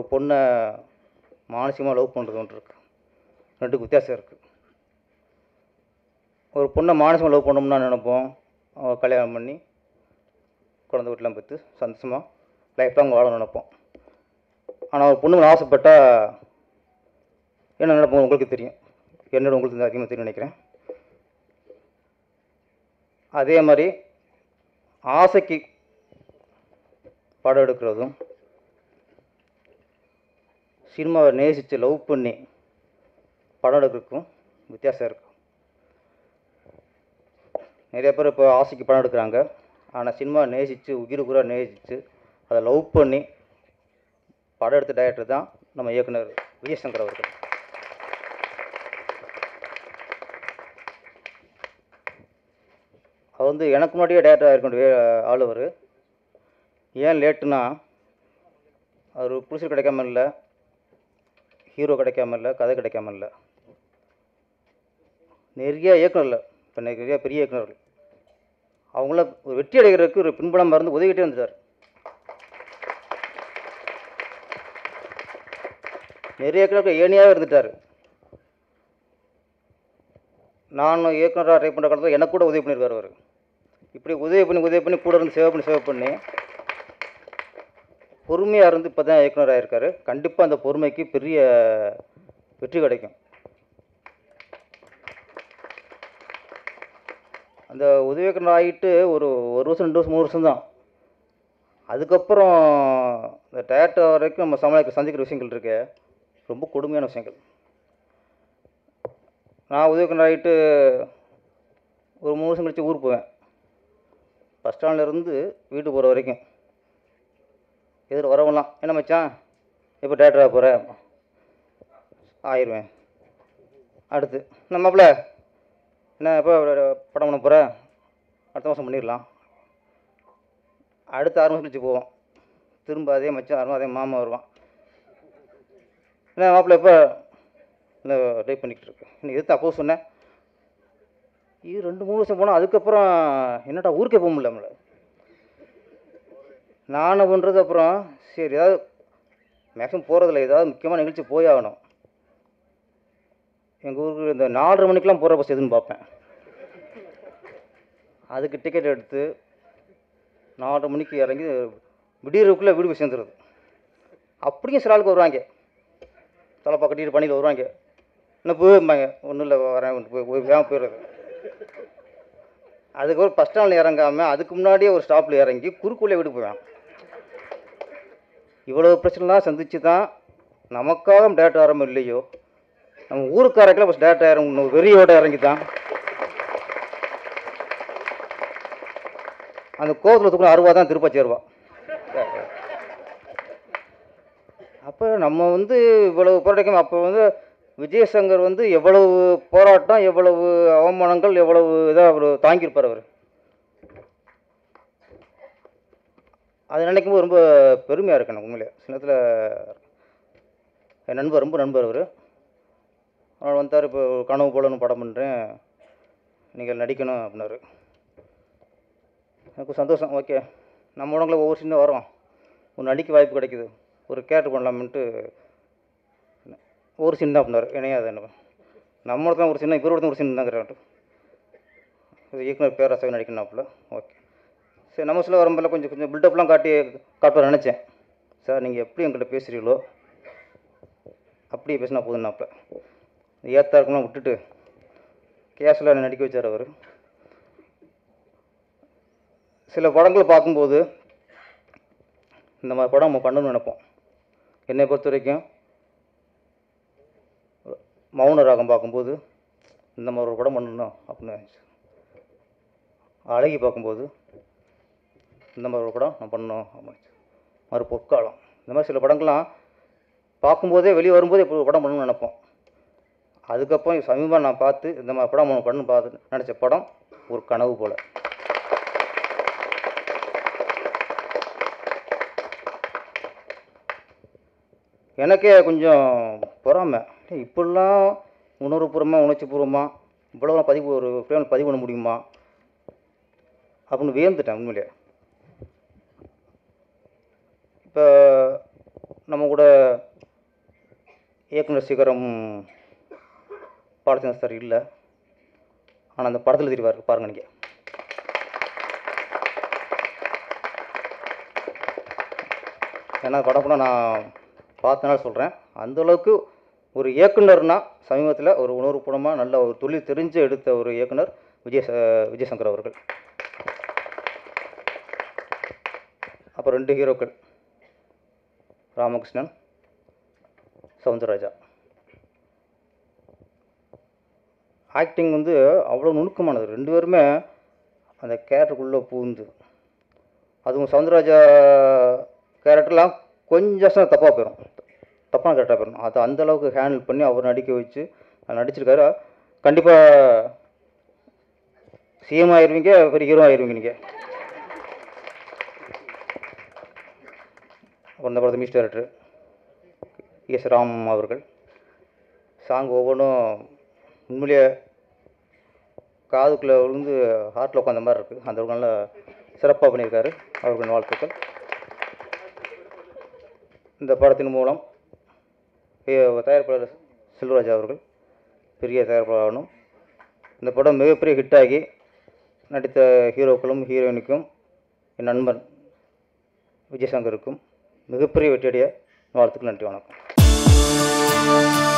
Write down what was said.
பொண்ணை மானசிகமாக லவ் பண்ணுறது ஒன்று இருக்குது ரெண்டுக்கு வித்தியாசம் இருக்குது ஒரு பொண்ணை மானசிகமாக லவ் பண்ணோம்னா நினைப்போம் அவ கல்யாணம் பண்ணி குழந்தை வீட்டிலாம் பெற்று சந்தோஷமாக லைஃப் லாங் வாழ நினைப்போம் ஆனால் ஒரு பொண்ணு மேல ஆசைப்பட்டா என்ன நினைப்போம் உங்களுக்கு தெரியும் என்னோட உங்களுக்கு அதிகமாக தெரியும் நினைக்கிறேன் அதே மாதிரி ஆசைக்கு படம் எடுக்கிறதும் சினிமாவை நேசித்து லவ் பண்ணி படம் எடுக்கிறதுக்கும் வித்தியாசம் இருக்குது நிறைய பேர் இப்போ ஆசைக்கு படம் எடுக்கிறாங்க ஆனால் சினிமா நேசித்து உயிர் கூட நேசித்து அதை லவ் பண்ணி படம் எடுத்த டைரக்டர் தான் நம்ம இயக்குனர் விஜயசங்கர் அவர்கள் அவர் வந்து எனக்கு முன்னாடியே டேரக்டராக இருக்க வேண்டிய ஆள் அவர் ஏன் லேட்டுனா அவர் புதுசு கிடைக்காம இல்லை ஹீரோ கிடைக்காம இல்லை கதை கிடைக்காம இல்லை நிறைய இயக்குனர்ல இப்போ நிறைய பெரிய இயக்குனர்கள் அவங்கள ஒரு வெற்றி அடைகிறதுக்கு ஒரு பின்புலமாக இருந்து உதவிக்கிட்டே வந்துட்டார் நிறைய இயக்குனருக்கு ஏனியாகவே இருந்துட்டார் நான் இயக்குனராக ட்ரை பண்ணுற காலத்தில் எனக்கு கூட உதவி பண்ணியிருக்காரு அவர் இப்படி உதவி பண்ணி உதவி பண்ணி கூட இருந்து சேவ் பண்ணி சேவ் பண்ணி பொறுமையாக இருந்து இப்போ தான் இயக்குனராக இருக்கார் கண்டிப்பாக அந்த பொறுமைக்கு பெரிய வெற்றி கிடைக்கும் அந்த உதவி இயக்குனர் ஆகிட்டு ஒரு ஒரு வருஷம் ரெண்டு வருஷம் மூணு வருஷம் தான் அதுக்கப்புறம் இந்த டேரக்டர் வரைக்கும் நம்ம சமாளிக்க சந்திக்கிற விஷயங்கள் இருக்கு ரொம்ப கொடுமையான விஷயங்கள் நான் உதவி இயக்குனர் ஆகிட்டு ஒரு மூணு வருஷம் கழிச்சு ஊருக்கு போவேன் பஸ் ஸ்டாண்ட்லேருந்து வீட்டுக்கு போகிற வரைக்கும் எதிர் வரவங்களாம் என்ன மச்சான் இப்போ டேரக்டராக போகிற ஆயிடுவேன் அடுத்து நம்ம மாப்பிள்ள என்ன எப்போ படம் பண்ண போகிற அடுத்த மாதம் பண்ணிடலாம் அடுத்த ஆறு மாதம் கழிச்சு போவோம் திரும்ப அதே மச்சான் வரும் அதே மாமா வருவான் என்ன மாப்பிள்ள எப்போ இல்லை டைப் பண்ணிக்கிட்டு இருக்கு நீ எதுக்கு அப்போ சொன்னேன் இது ரெண்டு மூணு வருஷம் போனால் அதுக்கப்புறம் என்னடா ஊருக்கே போக முடியல நம்மள நானும் பண்ணுறது அப்புறம் சரி ஏதாவது மேக்ஸிமம் போகிறதில்ல ஏதாவது முக்கியமான நிகழ்ச்சி போய் ஆகணும் எங்கள் ஊருக்கு இந்த நாலரை மணிக்கெலாம் போகிற பஸ் எதுன்னு பார்ப்பேன் அதுக்கு டிக்கெட் எடுத்து நாலரை மணிக்கு இறங்கி விடியறதுக்குள்ளே வீடு போய் சேர்ந்துருது அப்படியும் சில ஆளுக்கு வருவாங்க தலைப்பா கட்டிட்டு பண்ணியில் வருவாங்க என்ன போயிருப்பாங்க ஒன்றும் இல்லை வரேன் போய் போய் வேகமாக போயிடுறது அதுக்கப்புறம் பஸ் ஸ்டாண்டில் இறங்காமல் அதுக்கு முன்னாடியே ஒரு ஸ்டாப்பில் இறங்கி குறுக்குள்ளே வீடு போவேன் இவ்வளோ பிரச்சனைலாம் சந்திச்சு தான் நமக்காக டேரக்ட் ஆரம்பம் இல்லையோ நம்ம ஊருக்காரக்கில் ஃபஸ்ட் டேரக்ட் இறங்கணும் வெறியோட இறங்கி தான் அந்த கோவத்தில் தூக்கின அருவா தான் திருப்பச்சி அருவா அப்போ நம்ம வந்து இவ்வளவு போராட்டம் அப்போ வந்து விஜயசங்கர் வந்து எவ்வளவு போராட்டம் எவ்வளவு அவமானங்கள் எவ்வளவு இதாக அவர் தாங்கியிருப்பார் அவர் அது நினைக்கும் போது ரொம்ப பெருமையாக இருக்கு எனக்கு உண்மையிலே சின்னத்தில் என் நண்பர் ரொம்ப நண்பர் அவர் அவர் வந்தார் இப்போ கனவு போலன்னு படம் பண்ணுறேன் நீங்கள் நடிக்கணும் அப்படின்னாரு எனக்கு சந்தோஷம் ஓகே நம்ம உடம்புல ஒவ்வொரு சின்ன வரோம் ஒரு நடிக்க வாய்ப்பு கிடைக்குது ஒரு கேரக்டர் பண்ணலாம்ன்ட்டு ஒரு சின்ன அப்படின்னாரு இணையாது என்ன நம்ம தான் ஒரு சின்ன இவர் ஒருத்தன் ஒரு சின்ன தாங்கிறான்ட்டு இது இயக்குனர் பேராசை நடிக்கணும்னாப்புல ஓகே சரி நம்ம சொல்ல வரும்போது கொஞ்சம் கொஞ்சம் பில்டப்லாம் காட்டி காட்டுவார் நினச்சேன் சார் நீங்கள் எப்படி எங்கள்கிட்ட பேசுகிறீங்களோ அப்படியே பேசினா போதும்னாப்புல ஏத்தா இருக்குன்னா விட்டுட்டு கேஸில் என்னை நடிக்க வச்சார் அவர் சில படங்களை பார்க்கும்போது இந்த மாதிரி படம் நம்ம பண்ணணும்னு நினைப்போம் என்னை பொறுத்த வரைக்கும் மௌன ராகம் பார்க்கும்போது இந்த மாதிரி ஒரு படம் பண்ணணும் அப்படின்னு நினைச்சேன். அழகி பார்க்கும்போது இந்த மாதிரி ஒரு படம் நான் பண்ணணும் அப்படின்னு மறு பொற்காலம் இந்த மாதிரி சில படங்கள்லாம் பார்க்கும்போதே வெளியே வரும்போதே இப்படி ஒரு படம் பண்ணணும்னு நினைப்போம் அதுக்கப்புறம் சமீபமாக நான் பார்த்து இந்த மாதிரி படம் நம்ம பண்ணணும் பார்த்து நினச்ச படம் ஒரு கனவு போல் எனக்கே கொஞ்சம் பொறாமை ஏய், இப்படிலாம் உணர்வுபூர்வமாக உணர்ச்சிபூர்வமாக இவ்வளோ பதிவு ஒரு ஃப்ரேமில் பதிவு பண்ண முடியுமா அப்படின்னு வியந்துட்டேன் உண்மையிலே இப்போ நம்ம கூட இயக்குனர் சிகரம் பாலச்சந்திர சார் இல்லை ஆனால் அந்த படத்தில் தெரிவார் பாருங்க நீங்கள் ஏன்னா படம் கூட நான் பார்த்தனால சொல்கிறேன் அந்தளவுக்கு ஒரு இயக்குனர்னா சமீபத்தில் ஒரு உணர்வுபூர்வமாக நல்ல ஒரு தொழில் தெரிஞ்சு எடுத்த ஒரு இயக்குனர் விஜய் ச- விஜய் சங்கர் அவர்கள் அப்போ ரெண்டு ஹீரோக்கள் ராமகிருஷ்ணன் சவுந்தரராஜா ஆக்டிங் வந்து அவ்வளோ நுணுக்கமானது ரெண்டு பேருமே அந்த கேரக்டருக்குள்ளே பூந்து அதுவும் சவுந்தரராஜா கேரக்டர்லாம் கொஞ்சம் தப்பாக போயிடும் தப்பான கேரக்டராக போயிடும் அதை அந்த அளவுக்கு ஹேண்டில் பண்ணி அவர் நடிக்க வச்சு நடிச்சிருக்காரு கண்டிப்பாக சிஎம் ஆயிருவீங்க பெரிய ஹீரோ ஆயிருவீங்க நீங்கள் அப்புறம் இந்த படத்து மியூசிக் டைரக்டர் எஸ் ராம் அவர்கள் சாங் ஒவ்வொன்றும் உண்மையிலேயே காதுக்குள்ளே விழுந்து ஹார்ட்டில் உட்காந்த மாதிரி இருக்குது அந்த அளவுக்கு நல்லா சிறப்பாக பண்ணியிருக்காரு அவர்களின் வாழ்த்துக்கள் இந்த படத்தின் மூலம் ஏ- தயாரிப்பாளர் செல்வராஜ் அவர்கள் பெரிய தயாரிப்பாளரும் இந்த படம் மிகப்பெரிய ஹிட்டாகி நடித்த ஹீரோக்களும் ஹீரோயினுக்கும் என் நண்பன் விஜயசங்கருக்கும் மிகப்பெரிய வெற்றியடைய வாழ்த்துக்கள் நன்றி வணக்கம்